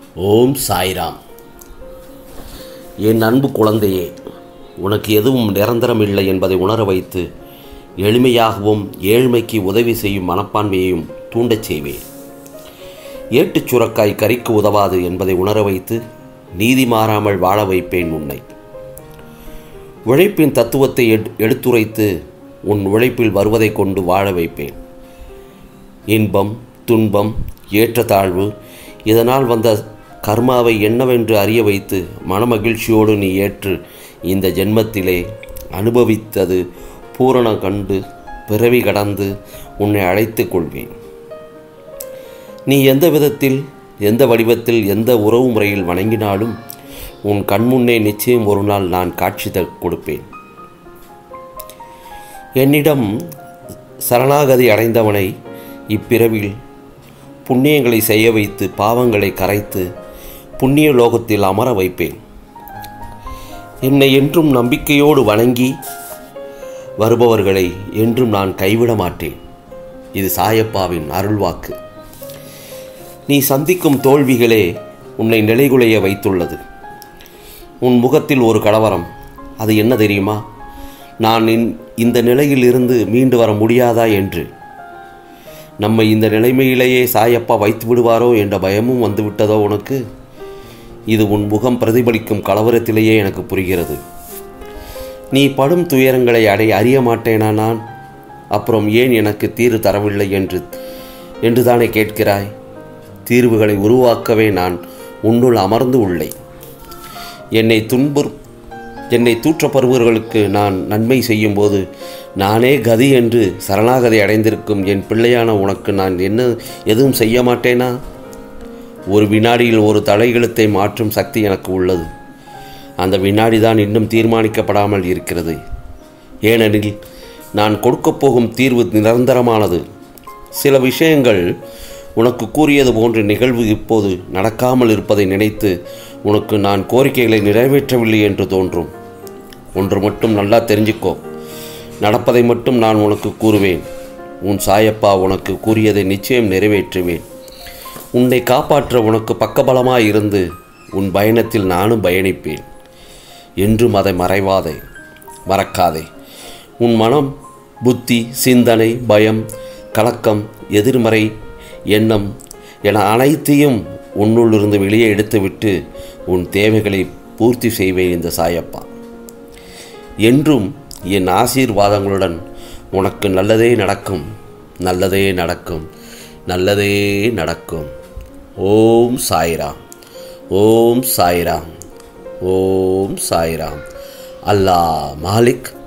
ஓம் சாய்ராம் என் அன்பு குழந்தையே உனக்கு எதுவும் நிரந்தரம் இல்லை என்பதை உணர வைத்து எளிமையாகவும் ஏழ்மைக்கு உதவி செய்யும் மனப்பான்மையையும் தூண்டச் செய்வேன் ஏட்டுச் சுரக்காய் கறிக்கு உதவாது என்பதை உணர வைத்து நீதி மாறாமல் வாழ வைப்பேன் உன்னை உழைப்பின் தத்துவத்தை எடு- எடுத்துரைத்து உன் உழைப்பில் வருவதைக் கொண்டு வாழ வைப்பேன் இன்பம் துன்பம் ஏற்றத்தாழ்வு இதனால் வந்த கர்மாவை என்னவென்று அறிய வைத்து மனமகிழ்ச்சியோடு நீ ஏற்று இந்த ஜென்மத்திலே அனுபவித்தது பூரணம் கண்டு பிறவி கடந்து உன்னை அழைத்துக் கொள்வேன் நீ எந்த விதத்தில் எந்த வடிவத்தில் எந்த உறவு முறையில் வணங்கினாலும் உன் கண்முன்னே நிச்சயம் ஒரு நாள் நான் காட்சி த- கொடுப்பேன் என்னிடம் சரணாகதி அடைந்தவனை இப்பிறவில் புண்ணியங்களை செய்ய வைத்து பாவங்களை கரைத்து புண்ணிய லோகத்தில் அமர வைப்பேன் என்னை என்றும் நம்பிக்கையோடு வணங்கி வருபவர்களை என்றும் நான் கைவிட மாட்டேன் இது சாயப்பாவின் அருள்வாக்கு நீ சந்திக்கும் தோல்விகளே உன்னை நிலைகுலைய வைத்துள்ளது உன் முகத்தில் ஒரு கலவரம் அது என்ன தெரியுமா நான் இந்- இந்த நிலையில் இருந்து மீண்டு வர முடியாதா என்று நம்மை இந்த நிலைமையிலேயே சாயப்பா வைத்து விடுவாரோ என்ற பயமும் வந்துவிட்டதோ உனக்கு இது உன் முகம் பிரதிபலிக்கும் கலவரத்திலேயே எனக்கு புரிகிறது நீ படும் துயரங்களை அடை அறிய மாட்டேனா நான் அப்புறம் ஏன் எனக்கு தீர்வு தரவில்லை என்று என்று தானே கேட்கிறாய் தீர்வுகளை உருவாக்கவே நான் உன்னுள் அமர்ந்து உள்ளேன் என்னை துன்புறு என்னை தூற்றப்படுபவர்களுக்கு நான் நன்மை செய்யும்போது நானே கதி என்று சரணாகதி அடைந்திருக்கும் என் பிள்ளையான உனக்கு நான் என்ன எதுவும் செய்ய மாட்டேனா ஒரு வினாடியில் ஒரு தலையெழுத்தை மாற்றும் சக்தி எனக்கு உள்ளது அந்த வினாடி தான் இன்னும் தீர்மானிக்கப்படாமல் இருக்கிறது ஏனெனில் நான் கொடுக்கப் போகும் தீர்வு நிரந்தரமானது சில விஷயங்கள் உனக்கு கூறியது போன்ற நிகழ்வு இப்போது நடக்காமல் இருப்பதை நினைத்து உனக்கு நான் கோரிக்கைகளை நிறைவேற்றவில்லை என்று தோன்றும் ஒன்று மட்டும் நல்லா தெரிஞ்சுக்கோ நடப்பதை மட்டும் நான் உனக்கு கூறுவேன் உன் சாயப்பா உனக்கு கூறியதை நிச்சயம் நிறைவேற்றுவேன் உன்னை காப்பாற்ற உனக்கு பக்கபலமாய் இருந்து உன் பயணத்தில் நானும் பயணிப்பேன் என்றும் அதை மறைவாதே மறக்காதே உன் மனம் புத்தி சிந்தனை பயம் கலக்கம் எதிர்மறை எண்ணம் என அனைத்தையும் உன்னுள்ளிருந்து வெளியே எடுத்துவிட்டு உன் தேவைகளை பூர்த்தி செய்வேன் இந்த சாயப்பா என்றும் என் ஆசீர்வாதங்களுடன் உனக்கு நல்லதே நடக்கும் நல்லதே நடக்கும் நல்லதே நடக்கும் ஓம் சாய்ராம் ஓம் சாய்ராம் ஓம் சாய்ராம் அல்லாஹ் மாலிக்